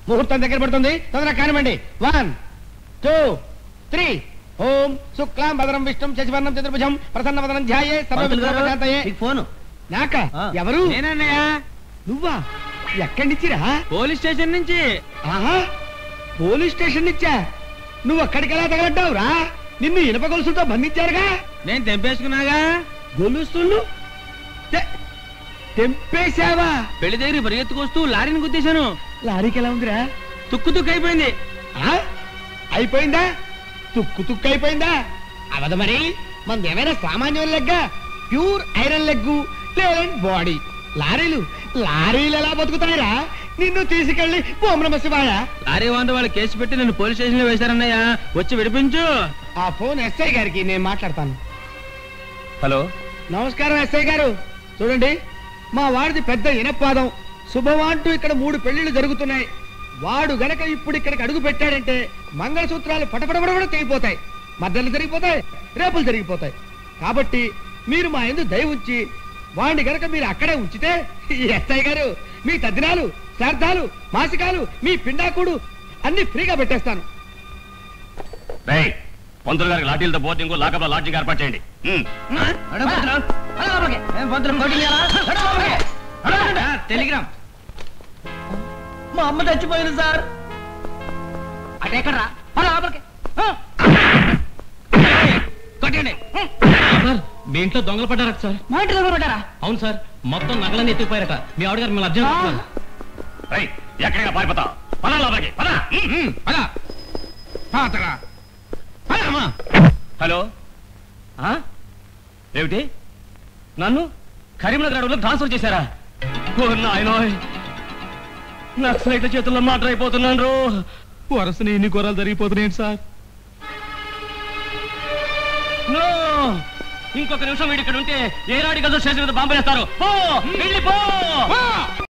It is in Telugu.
ముహూర్తం దగ్గర పడుతుంది తొందరగా కానివ్వండి వన్ టూ త్రీ ఓం శుక్లాం భద్రం విష్ణుం శశివర్ణం చతుర్భుజం ప్రసన్న వదనం ధ్యాయే సర్వ పంతులు గారు, విఘ్నోపశాంతయే. మీకు ఫోను నాక ఆ. ఎవరు నేనన్నయ్య నువ్వా ఎక్కడి నుంచిరా పోలీస్ స్టేషన్ నుంచి ఆహా పోలీస్ స్టేషన్ నుంచా నువ్వు అక్కడికి ఎలా తగలడ్డావురా నిన్ను ఇనప గొలుసులతో బంధించారుగా నేను తెంపేసుకున్నాగా గొలుసులు తె- తెంపేశావా పెళ్లి దగ్గర పరిగెత్తుకొస్తూ లారీని గుద్దేశాను లారీకి ఎలా ఉందిరా తుక్కు తుక్కు అయిపోయింది ఆ? అయిపోయిందా తుక్కు తుక్కు అయిపోయిందా అవదు మరి మనది ఏమైనా సామాన్యం లెగ్గా ప్యూర్ ఐరన్ లెగ్గు లేదంటే బాడీ లారీలు లారీలు ఎలా బతుకుతాయిరా నిన్ను తీసుకెళ్లి ఓం నమ శివాయ లారీ వాంట వాళ్ళు కేసు పెట్టి నన్ను పోలీస్ స్టేషన్ లో వేశారన్నయ్య వచ్చి విడిపించు ఆ ఫోన్ ఎస్ఐ గారికి నేను మాట్లాడతాను హలో నమస్కారం ఎస్ఐ గారు చూడండి మా వాడిది పెద్ద ఇనపాదం శుభవాంటూ ఇక్కడ మూడు పెళ్లిళ్ళు జరుగుతున్నాయి వాడు గనక ఇప్పుడు ఇక్కడికి అడుగు పెట్టాడంటే మంగళసూత్రాలు పటపడపడపడ తెగిపోతాయి మద్దలు జరిగిపోతాయి రేపులు జరిగిపోతాయి కాబట్టి మీరు మా ఎందు దయ ఉంచి వాడిని గనక మీరు అక్కడే ఉంచితే ఈ ఎస్ఐ గారు మీ తద్దినాలు శ్రార్థాలు మాసికాలు మీ పిండాకుడు అన్ని ఫ్రీగా పెట్టేస్తాను రేయ్ పంతులు గారికి లాఠీలతో బోర్డింగ్ లాకప్ లాడ్జింగ్ ఏర్పాటు చేయండి ఉమ్. టెలిగ్రామ్ మా అమ్మ చచ్చిపోయింది సార్ అటెక్కడ్రా కొట్టండి సార్ మీ ఇంట్లో దొంగలు పడ్డారట సార్ మా ఇంటి దగ్గర పడ్డారా అవును సార్ మొత్తం నగలన్నీ ఎత్తుకుపోయారట మీ ఆవిడ గారు మిమ్మల్ని అర్జెంట్ చేస్తున్నారు. రేయ్ ఎక్కడికి పారిపోతా పద లోపలికి పద ఉమ్. పద పాతరా పదమ్మా హలో ఆ? ఏమిటి నన్ను కరీంనగర్ అడవులకు ట్రాన్స్ఫర్ చేశారా ఓ నాయనోయ్ నక్సలైట్ల చేతుల్లో మాట అయిపోతున్నాను రో వరుసని ఇన్ని ఘోరాలు జరిగిపోతున్నాయి సార్ నో ఇంకొక నిమిషం వీడు ఇక్కడ ఉంటే ఏ రాడి గదో స్టేషన్ మీద బాంబు వేస్తారు పో వెళ్ళి పో